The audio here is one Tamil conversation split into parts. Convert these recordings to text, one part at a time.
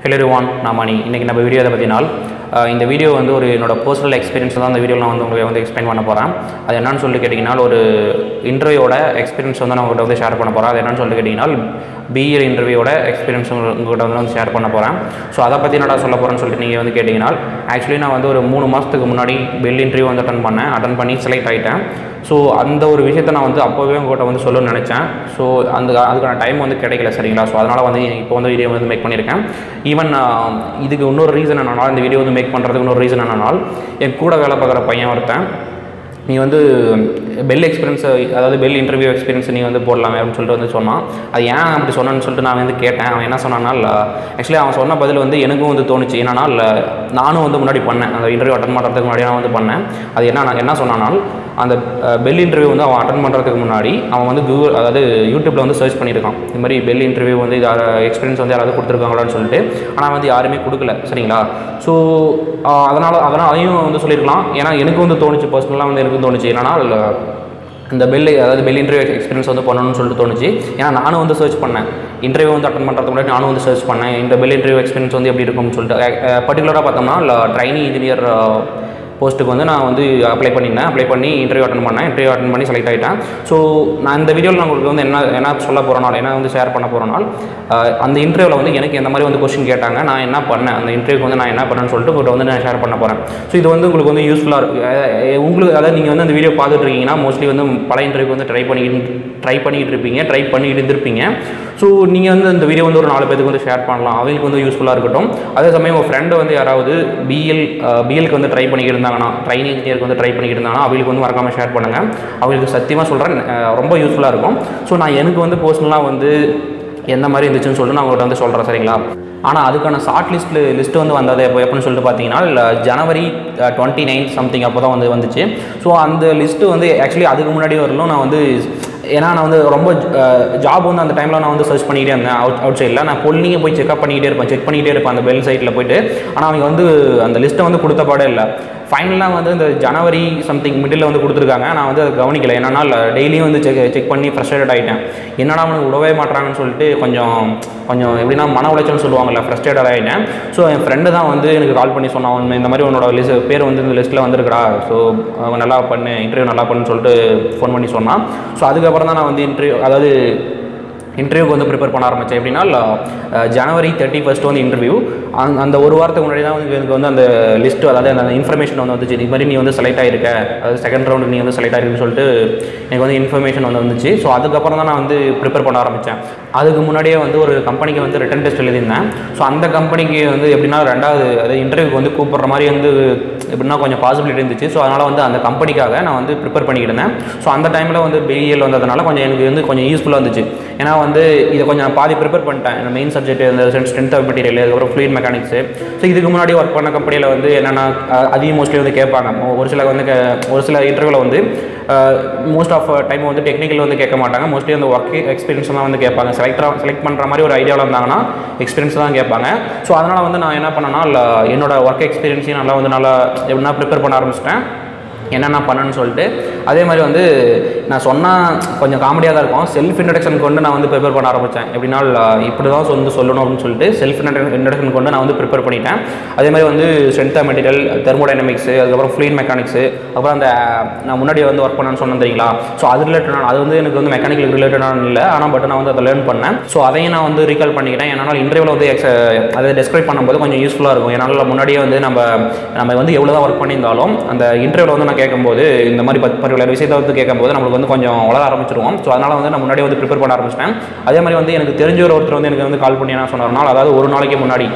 ஹலோ ஒன் நான் மணி இன்றைக்கி நம்ம வீடியோ எதை பற்றினால் அஹ் இந்த வீடியோ வந்து ஒரு என்னோட பர்சனல் எக்ஸ்பீரியன்ஸ் தான் இந்த வீடியோவில் நான் வந்து உங்களுக்கு வந்து எக்ஸ்பிளைன் பண்ண போகிறேன் அது என்னன்னு சொல்லிட்டு கேட்டிங்கன்னா ஒரு இன்டர்வியூவோட எக்ஸ்பீரியன்ஸ் வந்து நான் உங்கள்கிட்ட வந்து ஷேர் பண்ண போகிறேன் அது என்னன்னு சொல்லிட்டு கேட்டிங்கன்னா பிஇ இன்டர்வியூவோட எக்ஸ்பீரியன்ஸ் உங்கள்கிட்ட வந்து வந்து ஷேர் பண்ண போகிறேன் ஸோ அதை பற்றி என்னடா சொல்ல போகிறேன்னு சொல்லிட்டு நீங்கள் வந்து கேட்டிங்கன்னா ஆக்சுவலி நான் வந்து ஒரு மூணு மாதத்துக்கு முன்னாடி பெல் இன்டர்வியூ வந்து அட்டன் பண்ணேன் அட்டன் பண்ணி செலக்ட் ஆகிட்டேன் ஸோ அந்த ஒரு விஷயத்தை நான் வந்து அப்போவே உங்கள்கிட்ட வந்து சொல்லணும்னு நினச்சேன் ஸோ அந்த அதுக்கான டைம் வந்து கிடைக்கல சரிங்களா ஸோ அதனால் வந்து இப்போ வந்து வீடியோ வந்து மேக் பண்ணியிருக்கேன் ஈவன் இதுக்கு இன்னொரு ரீசன் என்னன்னா இந்த வீடியோ வந்து மேக் பண்ணுறதுக்கு இன்னொரு ரீசன் என்னன்னால் என் கூட வேலை பார்க்குற பையன் ஒருத்தன் நீ வந்து பெல் எக்ஸ்பீரியன்ஸ் அதாவது பெல் இன்டர்வியூ எக்ஸ்பீரியன்ஸ் நீ வந்து போடலாமே அப்படின்னு சொல்லிட்டு வந்து சொன்னான் அது ஏன் அப்படி சொன்னான்னு சொல்லிட்டு நான் வந்து கேட்டேன் அவன் என்ன சொன்னான்னா ஆக்சுவலி அவன் சொன்ன பதில் வந்து எனக்கும் வந்து தோணுச்சு என்னன்னா நானும் வந்து முன்னாடி பண்ணேன் அந்த இன்டர்வியூ அட்டன் பண்ணுறதுக்கு முன்னாடி நான் வந்து பண்ணேன் அது என்ன நான் என்ன சொன்னானால் அந்த பெல் இன்டர்வியூ வந்து அவன் அட்டன் பண்ணுறதுக்கு முன்னாடி அவன் வந்து கூகுள் அதாவது யூடியூப்பில் வந்து சர்ச் பண்ணியிருக்கான் இந்த மாதிரி பெல் இன்டர்வியூ வந்து இது எக்ஸ்பீரியன்ஸ் வந்து யாராவது கொடுத்துருக்காங்களான்னு சொல்லிட்டு ஆனால் வந்து யாருமே கொடுக்கல சரிங்களா ஸோ அதனால் அதனால் அதையும் வந்து சொல்லியிருக்கலாம் ஏன்னா எனக்கு வந்து தோணுச்சு பர்சனலாக வந்து எனக்கு தோணுச்சு என்னன்னா இந்த பெல் அதாவது பெல் இன்டர்வியூ எக்ஸ்பீரியன்ஸ் வந்து பண்ணணும்னு சொல்லிட்டு தோணுச்சு ஏன்னா நானும் வந்து சர்ச் பண்ணேன் இன்டர்வியூ வந்து அட்டன் பண்ணுறதுக்கு முன்னாடி நானும் வந்து சர்ச் பண்ணேன் இந்த பெல் இன்டர்வியூ எக்ஸ்பீரியன்ஸ் வந்து எப்படி இருக்கும்னு சொல்லிட்டு பர்டிகுலராக பார்த்தோம்னா ட்ரைனி இன்ஜினியர் போஸ்ட்டுக்கு வந்து நான் வந்து அப்ளை பண்ணியிருந்தேன் அப்ளை பண்ணி இன்டர்வியூ அட்டன் பண்ணேன் இன்டர்வியூ அட்டன் பண்ணி செலக்ட் ஆகிட்டேன் ஸோ நான் இந்த வீடியோவில் நான் உங்களுக்கு வந்து என்ன என்ன சொல்ல போகிறனால் என்ன வந்து ஷேர் பண்ண போகிறனால் அந்த இன்டர்வியூவில் வந்து எனக்கு எந்த மாதிரி வந்து கொஸ்டின் கேட்டாங்க நான் என்ன பண்ணேன் அந்த இன்டர்வியூக்கு வந்து நான் என்ன பண்ணேன்னு சொல்லிட்டு உங்கள்கிட்ட வந்து நான் ஷேர் பண்ண போகிறேன் ஸோ இது வந்து உங்களுக்கு வந்து யூஸ்ஃபுல்லாக இருக்கும் உங்களுக்கு அதாவது நீங்கள் வந்து அந்த வீடியோ பார்த்துட்டு இருக்கீங்கன்னா மோஸ்ட்லி வந்து பல இன்டர்வியூ வந்து ட்ரை பண்ணிக்கிட்டு ட்ரை பண்ணிக்கிட்டு இருப்பீங்க ட்ரை பண்ணிக்கிட்டு இருந்திருப்பீங்க ஸோ நீங்கள் வந்து இந்த வீடியோ வந்து ஒரு நாலு பேருக்கு வந்து ஷேர் பண்ணலாம் அவங்களுக்கு வந்து யூஸ்ஃபுல்லாக இருக்கட்டும் அதே சமயம் உங்கள் ஃப்ரெண்டு வந்து யாராவது பிஎல் பிஎல்க்கு வந்து ட்ரை பண்ணிக்கிட்டு இருந்தாங்கன்னா ட்ரைனிங் இன்ஜினியருக்கு வந்து ட்ரை பண்ணிக்கிட்டு இருந்தாங்கன்னா அவங்களுக்கு வந்து மறக்காமல் ஷேர் பண்ணுங்கள் அவங்களுக்கு சத்தியமாக சொல்கிறேன் ரொம்ப யூஸ்ஃபுல்லாக இருக்கும் ஸோ நான் எனக்கு வந்து பர்சனலாக வந்து எந்த மாதிரி இருந்துச்சுன்னு சொல்லிட்டு நான் உங்கள்கிட்ட வந்து சொல்கிறேன் சரிங்களா ஆனால் அதுக்கான ஷார்ட் லிஸ்ட்டில் லிஸ்ட்டு வந்து வந்தது எப்போ எப்போன்னு சொல்லிட்டு பார்த்தீங்கன்னா ஜனவரி டுவெண்ட்டி நைன் சம்திங் அப்போ தான் வந்து வந்துச்சு ஸோ அந்த லிஸ்ட்டு வந்து ஆக்சுவலி அதுக்கு முன்னாடி வரலும் நான் வந்து ஏன்னா நான் வந்து ரொம்ப ஜாப் வந்து அந்த டைமில் நான் வந்து சர்ச் பண்ணிக்கிட்டே இருந்தேன் அவுட் அவுட் சைடில் நான் பொண்ணிங்க போய் செக்அப் பண்ணிக்கிட்டே இருப்பேன் செக் பண்ணிக்கிட்டே இருப்பேன் அந்த பெல் சைட்டில் போயிட்டு ஆனால் அவங்க வந்து அந்த லிஸ்ட்டை வந்து கொடுத்த பாடே இல்லை ஃபைனலாக வந்து இந்த ஜனவரி சம்திங் மிடில் வந்து கொடுத்துருக்காங்க நான் வந்து அதை கவனிக்கல என்னன்னா டெய்லியும் வந்து செக் செக் பண்ணி ஃப்ரஸ்ட்ரேட் ஆகிட்டேன் என்னடா அவனுக்கு விடவே மாட்டாங்கன்னு சொல்லிட்டு கொஞ்சம் கொஞ்சம் எப்படின்னா மன உளைச்சல்னு சொல்லுவாங்கல்ல ஃப்ரஸ்ட்ரேட் ஆகிட்டேன் ஸோ என் ஃப்ரெண்டு தான் வந்து எனக்கு கால் பண்ணி சொன்னான் இந்த மாதிரி உன்னோட லிஸ்ட் பேர் வந்து இந்த லிஸ்ட்டில் வந்துருக்கடா ஸோ நல்லா பண்ணு இன்டர்வியூ நல்லா பண்ணுன்னு சொல்லிட்டு ஃபோன் பண்ணி சொன்னான் ஸோ அதுக்கப்புறம் தான் நான் வந்து இன்டர்வியூ அதாவது இன்டர்வியூக்கு வந்து ப்ரிப்பேர் பண்ண ஆரம்பித்தேன் எப்படின்னா ஜனவரி தேர்ட்டி ஃபஸ்ட் வந்து இன்டர்வியூ அந் அந்த ஒரு வாரத்துக்கு முன்னாடி தான் வந்து எனக்கு வந்து அந்த லிஸ்ட்டு அதாவது அந்த இன்ஃபர்மேஷன் வந்து வந்துச்சு இது மாதிரி நீ வந்து செலக்ட் ஆகிருக்க அதாவது செகண்ட் ரவுண்டு நீ வந்து செலக்ட் ஆகிருக்குன்னு சொல்லிட்டு எனக்கு வந்து இன்ஃபர்மேஷன் வந்து வந்துச்சு ஸோ அதுக்கப்புறம் தான் நான் வந்து ப்ரிப்பேர் பண்ண ஆரம்பித்தேன் அதுக்கு முன்னாடியே வந்து ஒரு கம்பெனிக்கு வந்து ரிட்டன் டெஸ்ட் எழுதியிருந்தேன் ஸோ அந்த கம்பெனிக்கு வந்து எப்படின்னா ரெண்டாவது அதாவது இன்டர்வியூக்கு வந்து கூப்பிட்ற மாதிரி வந்து எப்படின்னா கொஞ்சம் பாசிபிலிட்டி இருந்துச்சு ஸோ அதனால் வந்து அந்த கம்பெனிக்காக நான் வந்து ப்ரிப்பேர் பண்ணிக்கிட்டு இருந்தேன் ஸோ அந்த டைமில் வந்து பிஇஎல் வந்ததுனால கொஞ்சம் எனக்கு வந்து கொஞ்சம் யூஸ்ஃபுல்லாக இருந்துச்சு ஏன்னா வந்து இதை கொஞ்சம் பாதி ப்ரிப்பேர் பண்ணிட்டேன் இந்த மெயின் சப்ஜெக்ட் இந்த ஸ்ட்ரென்த் ஆஃப் மெட்டீரியல் அதுக்கப்புறம் ஃப்ளூயிட் மெக்கானிக்ஸு ஸோ இதுக்கு முன்னாடி ஒர்க் பண்ண கம்பெனியில் வந்து என்னென்னா அதிகம் மோஸ்ட்லி வந்து கேட்பாங்க ஒரு சில வந்து ஒரு சில இன்டர்வியூவில் வந்து மோஸ்ட் ஆஃப் டைம் வந்து டெக்னிக்கல் வந்து கேட்க மாட்டாங்க மோஸ்ட்லி அந்த ஒர்க் எக்ஸ்பீரியன்ஸ் தான் வந்து கேட்பாங்க செலக்டராக செலக்ட் பண்ணுற மாதிரி ஒரு ஐடியாவில் இருந்தாங்கன்னா எக்ஸ்பீரியன்ஸ் தான் கேட்பாங்க ஸோ அதனால் வந்து நான் என்ன பண்ணேன்னா என்னோட ஒர்க் எக்ஸ்பீரியன்ஸையும் நல்லா வந்து நல்லா எப்படின்னா ப்ரிப்பேர் பண்ண ஆரம்பிச்சிட்டேன் என்னென்ன பண்ணணும்னு சொல்லிட்டு அதே மாதிரி வந்து நான் சொன்னால் கொஞ்சம் காமெடியாக தான் இருக்கும் செல்ஃப் இன்ட்ரடக்ஷன் கொண்டு நான் வந்து ப்ரிப்பேர் பண்ண ஆரம்பித்தேன் எப்படின்னா இப்படி தான் வந்து சொல்லணும் அப்படின்னு சொல்லிட்டு செல்ஃப் இன்ட்ரடக்ஷன் கொண்டு நான் வந்து ப்ரிப்பேர் பண்ணிட்டேன் அதே மாதிரி வந்து ஸ்ட்ரென்த் ஆஃப் மெட்டீரியல் தெர்மோடைனமிக்ஸு அதுக்கப்புறம் ஃப்ளூயின் மெக்கானிக்ஸு அப்புறம் அந்த நான் முன்னாடி வந்து ஒர்க் பண்ணேன்னு சொன்னேன் தெரியுங்களா ஸோ அது ரிலேட்டடான அது வந்து எனக்கு வந்து மெக்கானிக்கல் ரிலேட்டடான இல்லை ஆனால் பட் நான் வந்து அதை லேர்ன் பண்ணேன் ஸோ அதையும் நான் வந்து ரீகால் பண்ணிக்கிட்டேன் என்னால் இன்டர்வியூவில் வந்து எக்ஸ் அதை டெஸ்கிரைப் பண்ணும்போது கொஞ்சம் யூஸ்ஃபுல்லாக இருக்கும் என்னால் முன்னாடியே வந்து நம்ம நம்ம வந்து எவ்வளோ தான் ஒர்க் பண்ணியிருந்தாலும் அந்த இன்டர்வியூவில் வந்து நான் கேட்கும்போது இந்த மாதிரி பத்து பர்டிகுலர் விஷயத்தை வந்து கேட்கும்போது நம்மளுக்கு வந்து கொஞ்சம் வளர ஆரம்பிச்சிருவோம் ஸோ அதனால் வந்து நான் முன்னாடியே வந்து ப்ரிப்பேர் பண்ண ஆரம்பிச்சிட்டேன் அதே மாதிரி வந்து எனக்கு தெரிஞ்ச ஒரு ஒருத்தர் வந்து எனக்கு வந்து கால் பண்ணி என்ன சொன்னார்னால் அதாவது ஒரு நாளைக்கு முன்னாடி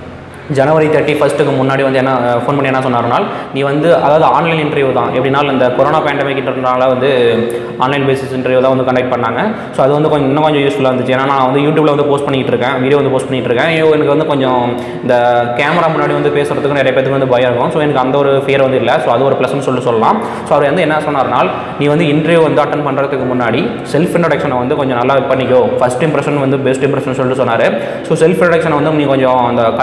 ஜனவரி தேர்ட்டி ஃபஸ்ட்டுக்கு முன்னாடி வந்து என்ன ஃபோன் பண்ணி என்ன சொன்னார்னால் நீ வந்து அதாவது ஆன்லைன் இன்டர்வியூ தான் எப்படின்னா இந்த கொரோனா பேண்டமிக்ன்றனால வந்து ஆன்லைன் பேசிஸ் இன்டர்வியூ தான் வந்து கண்டக்ட் பண்ணாங்க ஸோ அது வந்து கொஞ்சம் இன்னும் கொஞ்சம் யூஸ்ஃபுல்லாக இருந்துச்சு ஏன்னா நான் வந்து யூடியூப்பில் வந்து போஸ்ட் பண்ணிட்டு இருக்கேன் வீடியோ வந்து போஸ்ட் பண்ணிட்டு இருக்கேன் ஐயோ, எனக்கு வந்து கொஞ்சம் இந்த கேமரா முன்னாடி வந்து பேசுறதுக்கு நிறைய பேருக்கு வந்து பயம் இருக்கும் ஸோ எனக்கு அந்த ஒரு ஃபியர் வந்து இல்லை ஸோ அது ஒரு ப்ளஸ்னு சொல்லிட்டு சொல்லலாம் ஸோ அவர் வந்து என்ன சொன்னார்னால் நீ வந்து இன்டர்வியூ வந்து அட்டன் பண்ணுறதுக்கு முன்னாடி செல்ஃப் இன்ட்ரடக்ஷனை வந்து கொஞ்சம் நல்லா பண்ணிக்கோ ஃபஸ்ட் இம்ப்ரெஷன் வந்து பெஸ்ட் இம்ப்ரெஷன் சொல்லிட்டு சொன்னார் ஸோ செல்ஃப் இன்ட்ரடக்ஷனை வந்து நீ கொஞ்சம் அந்த கண்ணாடிக்கு முன்னாடி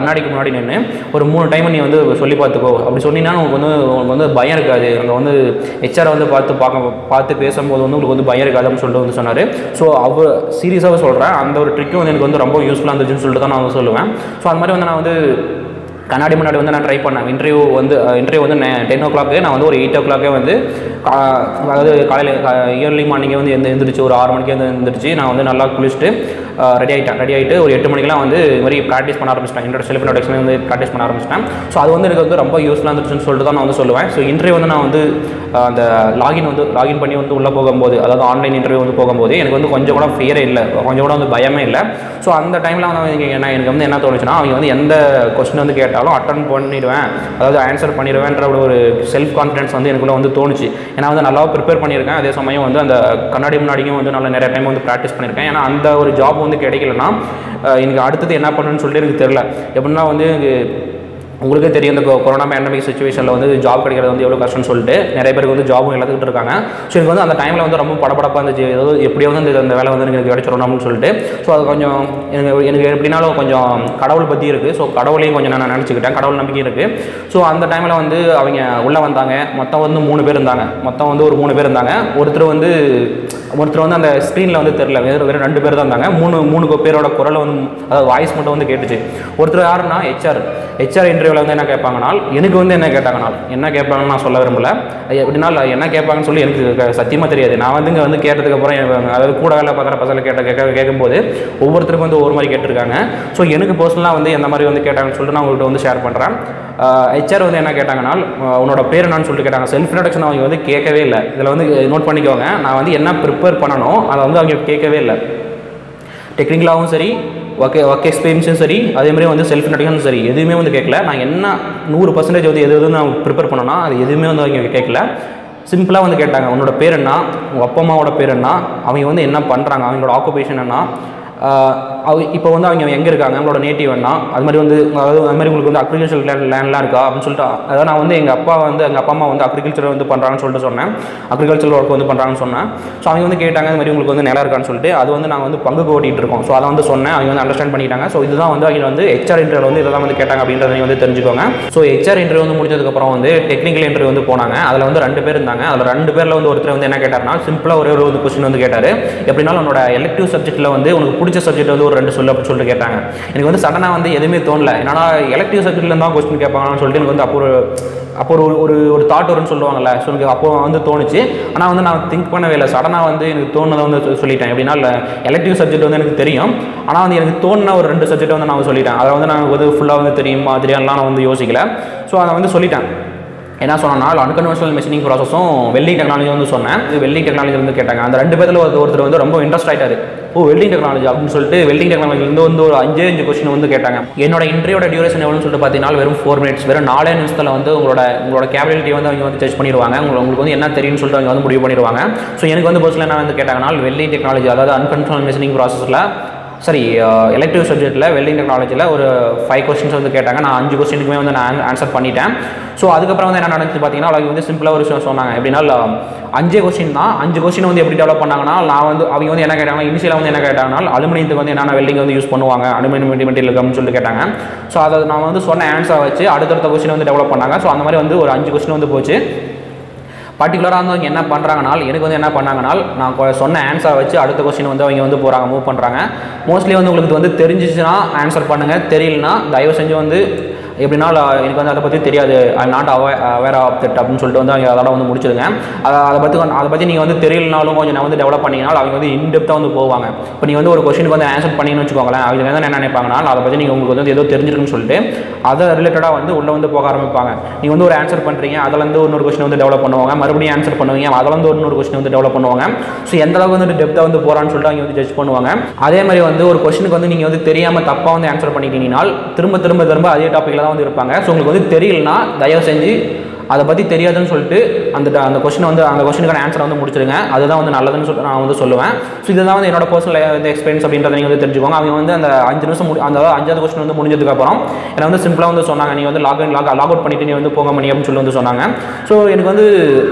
முன்னாடி நின்று ஒரு மூணு டைம் நீ வந்து சொல்லி பார்த்துக்கோ அப்படி சொன்னீங்கன்னா உங்களுக்கு வந்து உங்களுக்கு வந்து பயம் இருக்காது அங்கே வந்து ஹெச்ஆரை வந்து பார்த்து பார்க்க பார்த்து பேசும்போது வந்து உங்களுக்கு வந்து பயம் இருக்காது அப்படின்னு சொல்லிட்டு வந்து சொன்னார் ஸோ அவர் சீரியஸாக சொல்கிறேன் அந்த ஒரு ட்ரிக்கும் வந்து எனக்கு வந்து ரொம்ப யூஸ்ஃபுல்லாக இருந்துச்சுன்னு சொல்லிட்டு தான் நான் வந்து சொல்லுவேன் ஸோ அந்த மாதிரி வந்து நான் வந்து கண்ணாடி முன்னாடி வந்து நான் ட்ரை பண்ணேன் இன்டர்வியூ வந்து இன்டர்வியூ வந்து டென் ஓ கிளாக்கு நான் வந்து ஒரு எயிட் ஓ கிளாக்கே வந்து கா- அதாவது காலையில் இயர்லி மார்னிங்கே வந்து எந்த எந்திரிச்சு ஒரு ஆறு மணிக்கே வந்து எந்திரிச்சு நான் வந்து நல்லா குளிச்சுட்டு ரெடி ஆகிட்டேன் ரெடி ஆகிட்டு ஒரு எட்டு மணிக்கெலாம் வந்து இது மாதிரி ப்ராக்டிஸ் பண்ண ஆரம்பிச்சிட்டேன் என்னோட செல்ஃப் இன்ட்ரடக்ஷன் வந்து ப்ராக்டிஸ் பண்ண ஆரம்பிச்சிட்டேன் ஸோ அது வந்து எனக்கு வந்து ரொம்ப யூஸ்ஃபுல்லாக இருந்துச்சுன்னு சொல்லிட்டு தான் நான் வந்து சொல்லுவேன் ஸோ இன்டர்வியூ வந்து நான் வந்து அஹ், அந்த லாகின் வந்து லாகின் பண்ணி வந்து உள்ளே போகும்போது அதாவது ஆன்லைன் இன்டர்வியூ வந்து போகும்போது எனக்கு வந்து கொஞ்சம் கூட ஃபியரே இல்லை கொஞ்சம் கூட வந்து பயமே இல்லை ஸோ அந்த டைமில் வந்து எனக்கு என்ன எனக்கு வந்து என்ன தோணுச்சுன்னா அவங்க வந்து எந்த கொஸ்டின் வந்து கேட்டாலும் அட்டன் பண்ணிடுவேன் அதாவது ஆன்சர் பண்ணிடுவேன்ற ஒரு செல்ஃப் கான்ஃபிடன்ஸ் வந்து எனக்குள்ள வந்து தோணுச்சு ஏன்னா வந்து நல்லா ப்ரிப்பேர் பண்ணியிருக்கேன் அதே சமயம் வந்து அந்த கண்ணாடி முன்னாடியும் வந்து நல்லா நிறைய டைம் வந்து ப்ராக்டிஸ் பண்ணியிருக்கேன் ஏன்னா அந்த ஒரு ஜாப் வந்து கிடைக்கலன்னா அஹ், எனக்கு அடுத்தது என்ன பண்ணணும்னு சொல்லிட்டு எனக்கு தெரில எப்படின்னா வந்து எனக்கு உங்களுக்கே தெரியும் இந்த கொ- கொரோனா பேண்டமிக் சுச்சுவேஷனில் வந்து ஜாப் கிடைக்கிறது வந்து எவ்வளோ கஷ்டம்னு சொல்லிட்டு நிறைய பேருக்கு வந்து ஜாபும் இழந்துக்கிட்டு இருக்காங்க ஸோ எனக்கு வந்து அந்த டைமில் வந்து ரொம்ப படபடப்பாக இருந்துச்சு ஏதோ எப்படியோ வந்து இந்த- இந்த வேலை வந்து எனக்கு கிடைச்சிடணும் அப்படின்னு சொல்லிட்டு ஸோ அது கொஞ்சம் எனக்கு எனக்கு எப்படினாலும் கொஞ்சம் கடவுள் பற்றி இருக்குது ஸோ கடவுளையும் கொஞ்சம் நான் நினச்சிக்கிட்டேன் கடவுள் நம்பிக்கை இருக்குது ஸோ அந்த டைமில் வந்து அவங்க உள்ளே வந்தாங்க மொத்தம் வந்து மூணு பேர் இருந்தாங்க மொத்தம் வந்து ஒரு மூணு பேர் இருந்தாங்க ஒருத்தர் வந்து ஒருத்தர் வந்து அந்த ஸ்க்ரீனில் வந்து தெரில வேறு வேறு ரெண்டு பேர் தான் இருந்தாங்க மூணு மூணு பேரோட குரலை வந்து அதாவது வாய்ஸ் மட்டும் வந்து கேட்டுச்சு ஒருத்தர் யாருன்னா ஹெச்ஆர் ஹெச்ஆர் இன்டர்வியூவில் வந்து என்ன கேட்பாங்கன்னா எனக்கு வந்து என்ன கேட்டாங்கன்னா என்ன கேட்பாங்கன்னு நான் சொல்ல விரும்பல அது எப்படின்னா என்ன கேட்பாங்கன்னு சொல்லி எனக்கு சத்தியமாக தெரியாது நான் வந்து இங்கே வந்து கேட்டதுக்கு அப்புறம் எனக்கு அதாவது கூட வேலை பார்க்குற பசங்களை கேட்ட கேட்க கேட்கும்போது ஒவ்வொருத்தருக்கும் வந்து ஒவ்வொரு மாதிரி கேட்டிருக்காங்க ஸோ எனக்கு பர்சனலாக வந்து எந்த மாதிரி வந்து கேட்டாங்கன்னு சொல்லிட்டு நான் உங்கள்கிட்ட வந்து ஷேர் பண்ணுறேன் ஹெச்ஆர் வந்து என்ன கேட்டாங்கன்னா அஹ் உன்னோட பேர் என்னன்னு சொல்லிட்டு கேட்டாங்க செல்ஃப் இன்ட்ரடக்ஷன் அவங்க வந்து கேட்கவே இல்லை இதில் வந்து நோட் பண்ணிக்கோங்க நான் வந்து என்ன ப்ரிப்பேர் பண்ணணும் அதை வந்து அவங்க கேட்கவே இல்லை டெக்னிக்கலாகவும் சரி ஒர்க் ஒர்க் எக்ஸ்பீரியன்ஸும் சரி அதே மாதிரி வந்து செல்ஃப் இன்ட்ரடக்ஷனும் சரி எதுவுமே வந்து கேட்கல நான் என்ன நூறு பர்சன்டேஜ் வந்து எது எது நான் ப்ரிப்பேர் பண்ணேன்னா அது எதுவுமே வந்து அவங்க கேட்கல சிம்பிளாக வந்து கேட்டாங்க உன்னோட பேர் என்ன உங்கள் அப்பா அம்மாவோட பேர் என்ன அவங்க வந்து என்ன பண்ணுறாங்க அவங்களோட ஆக்குபேஷன் என்ன ஆஹ் அவ இப்போ வந்து அவங்க எங்கே இருக்காங்க அவங்களோட நேட்டிவ் என்ன அது மாதிரி வந்து அதாவது அது மாதிரி உங்களுக்கு வந்து அக்ரிகல்ச்சர் லேண்ட் லேண்ட்லாம் இருக்கா அப்படின்னு சொல்லிட்டு அதாவது நான் வந்து எங்கள் அப்பா வந்து எங்கள் அப்பா அம்மா வந்து அக்ரிகல்ச்சர் வந்து பண்ணுறாங்கன்னு சொல்லிட்டு சொன்னேன் அக்ரிகல்ச்சர் ஒர்க் வந்து பண்ணுறாங்கன்னு சொன்னேன் ஸோ அவங்க வந்து கேட்டாங்க இது மாதிரி உங்களுக்கு வந்து நிலம் இருக்கான்னு சொல்லிட்டு அது வந்து நாங்கள் வந்து பங்கு ஓட்டிகிட்டு இருக்கோம் ஸோ அதை வந்து சொன்னேன் அவங்க வந்து அண்டர்ஸ்டாண்ட் பண்ணிட்டாங்க ஸோ இதுதான் வந்து அவங்க வந்து ஹெச்ஆர் இன்டர்வியூ வந்து இதெல்லாம் வந்து கேட்டாங்க அப்படின்றத நீங்க வந்து தெரிஞ்சுக்கோங்க ஸோ ஹெச்ஆர் இன்டர்வியூ வந்து முடிஞ்சதுக்கப்புறம் வந்து டெக்னிக்கல் இன்டர்வியூ வந்து போனாங்க அதில் வந்து ரெண்டு பேர் இருந்தாங்க அதில் ரெண்டு பேரில் வந்து ஒருத்தர் வந்து என்ன கேட்டார்னா சிம்பிளாக ஒரே ஒரு கொஸ்டின் வந்து கேட்டார் எப்படினாலும் உன்னோட எலக்டிவ் சப்ஜெக்ட்டில் வந்து உனக்கு பிடிச்ச சப்ஜெக்ட் வந்து ஒரு ரெண்டு சொல்லு அப்படின்னு சொல்லிட்டு கேட்டாங்க எனக்கு வந்து சடனாக வந்து எதுவுமே தோணல என்னன்னா எலக்டிவ் சப்ஜெக்ட்ல தான் கொஸ்டின் கேட்பாங்கன்னு சொல்லிட்டு எனக்கு வந்து அப்போ ஒரு அப்போ ஒரு ஒரு ஒரு தாட் வரும்னு சொல்லுவாங்கல்ல ஸோ எனக்கு அப்போ வந்து தோணுச்சு ஆனால் வந்து நான் திங்க் பண்ணவே இல்லை சடனாக வந்து எனக்கு தோணுனதை வந்து சொ- சொல்லிட்டேன் எப்படின்னா எலக்டிவ் சப்ஜெக்ட் வந்து எனக்கு தெரியும் ஆனால் வந்து எனக்கு தோணுன ஒரு ரெண்டு சப்ஜெக்ட் வந்து நான் வந்து சொல்லிட்டேன் அதை வந்து நான் வந்து ஃபுல்லாக வந்து தெரியும் மாதிரியாலாம் நான் வந்து யோசிக்கல ஸோ அதை வந்து சொல்லிட்டேன் என்ன சொன்னேன்னா அன்கன்வென்ஷனல் மெஷினிங் ப்ராசஸும் வெல்டிங் டெக்னாலஜி வந்து சொன்னேன் இது வெல்டிங் டெக்னாலஜி வந்து கேட்டாங்க அந்த ரெண்டு பேர்ல ஒரு ஒருத்தர் வந்து ரொம்ப இன்ட்ரெஸ்ட் ஆயிட்டாரு ஓ வெல்டிங் டெக்னாலஜி அப்படின்னு சொல்லிட்டு வெல்டிங் டெக்னாலஜிலேருந்து வந்து ஒரு அஞ்சே அஞ்சு கொஸ்டின் வந்து கேட்டாங்க என்னோட இன்டர்வியோட டியூரேஷன் எவ்வளோன்னு சொல்லிட்டு பார்த்தீங்கன்னா வெறும் ஃபோர் மினிட்ஸ் வெறும் நாலே நிமிஷத்தில் வந்து உங்களோட உங்களோட கேபபிலிட்டி வந்து அவங்க வந்து டெஸ்ட் பண்ணிடுவாங்க உங்களுக்கு உங்களுக்கு வந்து என்ன தெரியும்னு சொல்லிட்டு அவங்க வந்து முடிவு பண்ணிடுவாங்க ஸோ எனக்கு வந்து பர்சனல் என்ன வந்து கேட்டாங்கன்னா வெல்டிங் டெக்னாலஜி அதாவது அன்கன்வென்ஷனல் மெஷினிங் ப்ராசஸில் சரி எலக்டிவ் சப்ஜெக்ட்டில் வெல்டிங் டெக்னாலஜியில் ஒரு ஃபைவ் கொஸ்டின்ஸ் வந்து கேட்டாங்க நான் அஞ்சு கொஸ்டினுக்குமே வந்து நான் ஆன்சர் பண்ணிட்டேன் ஸோ அதுக்கப்புறம் வந்து என்ன நடந்துச்சு பார்த்தீங்கன்னா அவங்க வந்து சிம்பிளாக ஒரு விஷயம் சொன்னாங்க எப்படின்னா அஞ்சே கொஸ்டின் தான் அஞ்சு கொஸ்டின் வந்து எப்படி டெவலப் பண்ணாங்கன்னா நான் வந்து அவங்க வந்து என்ன கேட்டாங்கன்னா இனிஷியலாக வந்து என்ன கேட்டாங்கன்னா அலுமினியத்துக்கு வந்து என்னென்ன வெல்டிங் வந்து யூஸ் பண்ணுவாங்க அலுமினியம் மெட்டீரியல் அப்படின்னு சொல்லிட்டு கேட்டாங்க ஸோ அதை நான் வந்து சொன்ன ஆன்சரை வச்சு அடுத்தடுத்த கொஸ்டின் வந்து டெவலப் பண்ணாங்க ஸோ அந்த மாதிரி வந்து ஒரு அஞ்சு கொஸ்டின் வந்து போச்சு பர்டிகுலராக வந்து அவங்க என்ன பண்ணுறாங்கனால் எனக்கு வந்து என்ன பண்ணாங்கனால் நான் கொ- சொன்ன ஆன்சரை வச்சு அடுத்த கொஸ்டின் வந்து அவங்க வந்து போகிறாங்க மூவ் பண்ணுறாங்க மோஸ்ட்லி வந்து உங்களுக்கு வந்து தெரிஞ்சிச்சுன்னா ஆன்சர் பண்ணுங்கள் தெரியலனா தயவு செஞ்சு வந்து எப்படின்னா ல- எனக்கு வந்து அதை பற்றி தெரியாது ஐ நாட் அவே அவேர் ஆஃப் தட் அப்படின்னு சொல்லிட்டு வந்து அவங்க அதோட வந்து முடிச்சிடுங்க அதை அதை பற்றி கொஞ்சம் அதை பற்றி நீங்கள் வந்து தெரியலனாலும் கொஞ்சம் நான் வந்து டெவலப் பண்ணிங்கனால் அவங்க வந்து இன்டெப்த்தாக வந்து போவாங்க இப்போ நீங்கள் வந்து ஒரு கொஸ்டினுக்கு வந்து ஆன்சர் பண்ணீங்கன்னு வச்சுக்கோங்களேன் அவங்க வந்து என்ன நினைப்பாங்கன்னா அதை பற்றி நீங்கள் உங்களுக்கு வந்து ஏதோ தெரிஞ்சிருக்குன்னு சொல்லிட்டு அதை ரிலேட்டடாக வந்து உள்ளே வந்து போக ஆரம்பிப்பாங்க நீங்கள் வந்து ஒரு ஆன்சர் பண்ணுறீங்க அதில் இருந்து இன்னொரு கொஸ்டின் வந்து டெவலப் பண்ணுவாங்க மறுபடியும் ஆன்சர் பண்ணுவீங்க அதில் வந்து இன்னொரு கொஸ்டின் வந்து டெவலப் பண்ணுவாங்க ஸோ எந்த அளவுக்கு வந்து டெப்த்தாக வந்து போகிறான்னு சொல்லிட்டு அவங்க வந்து ஜட்ஜ் பண்ணுவாங்க அதே மாதிரி வந்து ஒரு கொஸ்டினுக்கு வந்து நீங்கள் வந்து தெரியாமல் தப்பாக வந்து ஆன்சர் பண்ணிட்டீங்கன்னா திரும்ப திரும்ப திரும்ப அதே டாப்பிக்கில் தான் வந்து இருப்பாங்க ஸோ உங்களுக்கு வந்து தெரியலனா தயவு செஞ்சு அதை பற்றி தெரியாதுன்னு சொல்லிட்டு அந்த ட- அந்த கொஸ்டின் வந்து அந்த கொஸ்டினுக்கான ஆன்சரை வந்து முடிச்சிருங்க அதுதான் வந்து நல்லதுன்னு சொல்லிட்டு நான் வந்து சொல்லுவேன் ஸோ இதுதான் வந்து என்னோட பர்சனல் வந்து எக்ஸ்பீரியன்ஸ் அப்படின்றத நீங்கள் வந்து தெரிஞ்சுக்கோங்க அவங்க வந்து அந்த அஞ்சு நிமிஷம் முடி அந்த அஞ்சாவது கொஸ்டின் வந்து முடிஞ்சதுக்கப்புறம் என்னை வந்து சிம்பிளாக வந்து சொன்னாங்க நீ வந்து லாக் லாக் லாக் அவுட் பண்ணிட்டு நீ வந்து போக மணி அப்படின்னு சொல்லி வந்து சொன்னாங்க ஸோ எனக்கு வந்து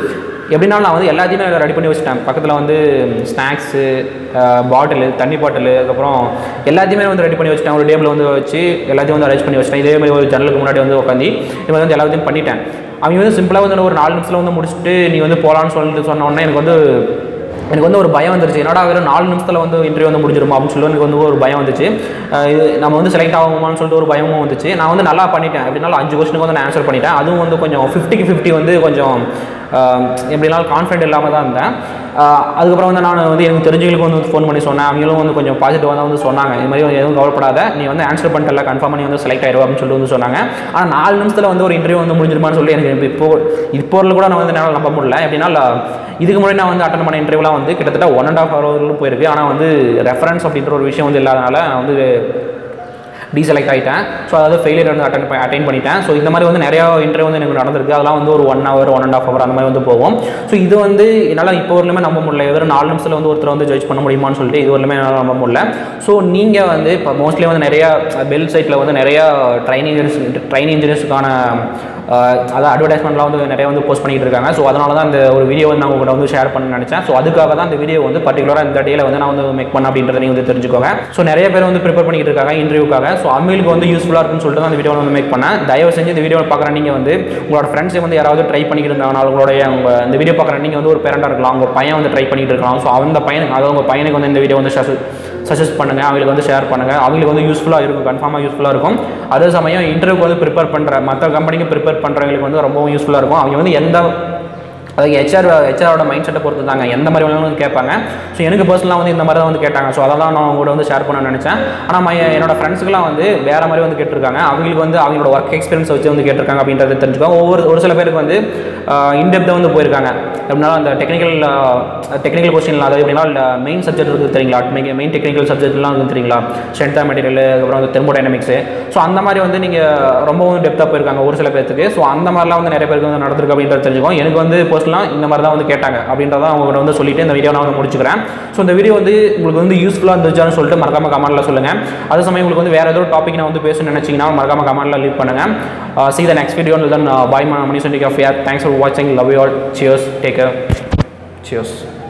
எப்படினாலும் நான் வந்து எல்லாத்தையுமே ரெடி பண்ணி வச்சுட்டேன் பக்கத்தில் வந்து ஸ்நாக்ஸு பாட்டிலு தண்ணி பாட்டிலு அதுக்கப்புறம் எல்லாத்தையுமே வந்து ரெடி பண்ணி வச்சுட்டேன் ஒரு டேபிள் வந்து வச்சு எல்லாத்தையும் வந்து அரேஞ்ச் பண்ணி வச்சுட்டேன் இதே மாதிரி ஒரு ஜன்னலுக்கு முன்னாடி வந்து உட்காந்து இது மாதிரி வந்து எல்லாத்தையும் பண்ணிட்டேன் அவங்க வந்து சிம்பிளாக வந்து ஒரு நாலு நிமிஷத்தில் வந்து முடிச்சுட்டு நீ வந்து போகலான்னு சொல்லிட்டு சொன்ன உடனே எனக்கு வந்து எனக்கு வந்து ஒரு பயம் வந்துருச்சு என்னடா வெறும் நாலு நிமிஷத்தில் வந்து இன்டர்வியூ வந்து முடிஞ்சிருமா அப்படின்னு சொல்லி எனக்கு வந்து ஒரு பயம் வந்துச்சு அஹ் இது நம்ம வந்து செலக்ட் ஆகுமான்னு சொல்லிட்டு ஒரு பயமும் வந்துச்சு நான் வந்து நல்லா பண்ணிட்டேன் எப்படினாலும் அஞ்சு கொஸ்டினுக்கு வந்து நான் ஆன்சர் பண்ணிட்டேன் அதுவும் வந்து கொஞ்சம் ஃபிஃப்டிக்கு ஃபிஃப்டி வந்து கொஞ்சம் அஹ் எப்படினாலும் கான்ஃபிடென்ட் இல்லாமல் தான் இருந்தேன் அஹ் அதுக்கப்புறம் வந்து நான் வந்து எனக்கு தெரிஞ்சவங்களுக்கு வந்து ஃபோன் பண்ணி சொன்னேன் அவங்களும் வந்து கொஞ்சம் பாசிட்டிவாக தான் வந்து சொன்னாங்க இது மாதிரி எதுவும் கவலைப்படாத நீ வந்து ஆன்சர் பண்ணிட்டல கன்ஃபார்ம் பண்ணி வந்து செலக்ட் ஆயிடுவா அப்படின்னு சொல்லிட்டு வந்து சொன்னாங்க ஆனால் நாலு நிமிஷத்தில் வந்து ஒரு இன்டர்வியூ வந்து முடிஞ்சிருமான்னு சொல்லி எனக்கு இப்போ இப்போ கூட நான் வந்து என்னால் நம்ப முடியல எப்படின்னா இதுக்கு முன்னாடி நான் வந்து அட்டன் பண்ண இன்டர்வியூலாம் வந்து கிட்டத்தட்ட ஒன் அண்ட் ஆஃப் ஹவர்களும் போயிருக்கு ஆனால் வந்து ரெஃபரன்ஸ் அப்படின்ற ஒரு விஷயம் வந்து இல்லாதனால நான் வந்து டீசெலக்ட் ஆகிட்டேன் ஸோ அதாவது ஃபெயிலியர் வந்து அட்டன் அட்டைன் பண்ணிட்டேன் ஸோ இந்த மாதிரி வந்து நிறையா இன்டர்வியூ வந்து எனக்கு நடந்திருக்கு அதெல்லாம் வந்து ஒரு one hour one and half hour அந்த மாதிரி வந்து போகும் ஸோ இது வந்து என்னால் இப்போ வரலுமே நம்ப முடியல வெறும் நாலு நிமிஷத்தில் வந்து ஒருத்தர் வந்து ஜட்ஜ் பண்ண முடியுமான்னு சொல்லிட்டு இது வரலுமே என்னால் நம்ப முடியல ஸோ நீங்கள் வந்து இப்போ மோஸ்ட்லி வந்து நிறையா பெல் சைட்டில் வந்து நிறையா ட்ரைனிங் ட்ரைனிங் இன்ஜினியர்ஸுக்கான அதாவது அட்வர்டைஸ்மெண்ட்லாம் வந்து நிறைய வந்து போஸ்ட் பண்ணிட்டு இருக்காங்க ஸோ அதனால தான் இந்த ஒரு வீடியோ வந்து நான் உங்கள்கிட்ட வந்து ஷேர் பண்ண நினச்சேன் ஸோ அதுக்காக தான் இந்த வீடியோ வந்து பர்டிகுலராக இந்த டேல வந்து நான் வந்து மேக் பண்ண அப்படின்றத நீங்கள் வந்து தெரிஞ்சுக்கோங்க ஸோ நிறைய பேர் வந்து ப்ரிப்பேர் பண்ணிட்டு இருக்காங்க இன்டர்வியூக்காக ஸோ அவங்களுக்கு வந்து யூஸ்ஃபுல்லாக இருக்குன்னு சொல்லிட்டு தான் இந்த வீடியோ வந்து மேக் பண்ணேன் தயவு செஞ்சு இந்த வீடியோ பார்க்குற நீங்கள் வந்து உங்களோட ஃப்ரெண்ட்ஸை வந்து யாராவது ட்ரை பண்ணிட்டு இருந்தாங்கன்னா உங்களுடைய உங்க இந்த வீடியோ பார்க்குற நீங்கள் வந்து ஒரு பேரண்டாக இருக்கலாம் உங்கள் பையன் வந்து ட்ரை பண்ணிட்டு இருக்கலாம் ஸோ அந்த பையனுக்கு அதாவது உங்கள் பையனுக்கு வந்து இந்த வீடியோ வந்து சஜஸ்ட் பண்ணுங்கள் அவங்களுக்கு வந்து ஷேர் பண்ணுங்கள் அவங்களுக்கு வந்து யூஸ்ஃபுல்லாக இருக்கும் கன்ஃபார்மாக யூஸ்ஃபுல்லாக இருக்கும் அதே சமயம் இன்டர்வியூக்கு வந்து ப்ரிப்பேர் பண்ணுற மற்ற கம்பெனிக்கு ப்ரிப்பேர் பண்ணுறவங்களுக்கு வந்து ரொம்பவும் யூஸ்ஃபுல்லாக இருக்கும் அவங்க வந்து எந்த அதாவது ஹெச்ஆர் ஹெச்ஆரோட மைண்ட் செட்டை பொறுத்து தாங்க எந்த மாதிரி வேணாலும் வந்து கேட்பாங்க ஸோ எனக்கு பர்சனலாக வந்து இந்த மாதிரி தான் வந்து கேட்டாங்க ஸோ அதெல்லாம் நான் உங்களோட வந்து ஷேர் பண்ண நினச்சேன் ஆனால் மை என்னோட ஃப்ரெண்ட்ஸுக்குலாம் வந்து வேறு மாதிரி வந்து கேட்டிருக்காங்க அவங்களுக்கு வந்து அவங்களோட ஒர்க் எக்ஸ்பீரியன்ஸ் வச்சு வந்து கேட்டிருக்காங்க அப்படின்றத தெரிஞ்சுக்கோங்க ஒவ்வொரு ஒரு சில பேருக்கு வந்து இன்டெப்த்தாக வந்து போயிருக்காங்க எப்படின்னா அந்த டெக்னிக்கல் டெக்னிக்கல் கொஸ்டின் அதாவது எப்படின்னா மெயின் சப்ஜெக்ட் இருக்குது தெரியுங்களா மெயின் டெக்னிக்கல் சப்ஜெக்ட்லாம் வந்து தெரியுங்களா ஸ்ட்ரென்த் மெட்டீரியல் அப்புறம் வந்து தெர்மோடைனமிக்ஸு ஸோ அந்த மாதிரி வந்து நீங்கள் ரொம்பவும் டெப்த்தாக போயிருக்காங்க ஒரு சில பேருக்கு ஸோ அந்த மாதிரிலாம் வந்து நிறைய பேருக்கு வந்து நடந்திருக்கு அப்படின்றத தெரிஞ்சுக்கோங்க எனக்கு வந்து பர்சனலாக இந்த மாதிரி தான் வந்து கேட்டாங்க அப்படின்றத அவங்ககிட்ட வந்து சொல்லிட்டு இந்த வீடியோ நான் வந்து முடிச்சுக்கிறேன் ஸோ இந்த வீடியோ வந்து உங்களுக்கு வந்து யூஸ்ஃபுல்லாக இருந்துச்சான்னு சொல்லிட்டு மறக்காம கமெண்ட்டில் சொல்லுங்கள் அதே சமயம் உங்களுக்கு வந்து வேறு ஏதோ டாபிக் நான் வந்து பேசணும்னு நினச்சிங்கன்னா மறக்காம கமெண்ட்டில் லீவ் பண்ணுங்கள் see the next video then bye மணி சண்டிக் ஆஃப் யார் தேங்க்ஸ் ஃபார் வாட்சிங் love you all cheers take care cheers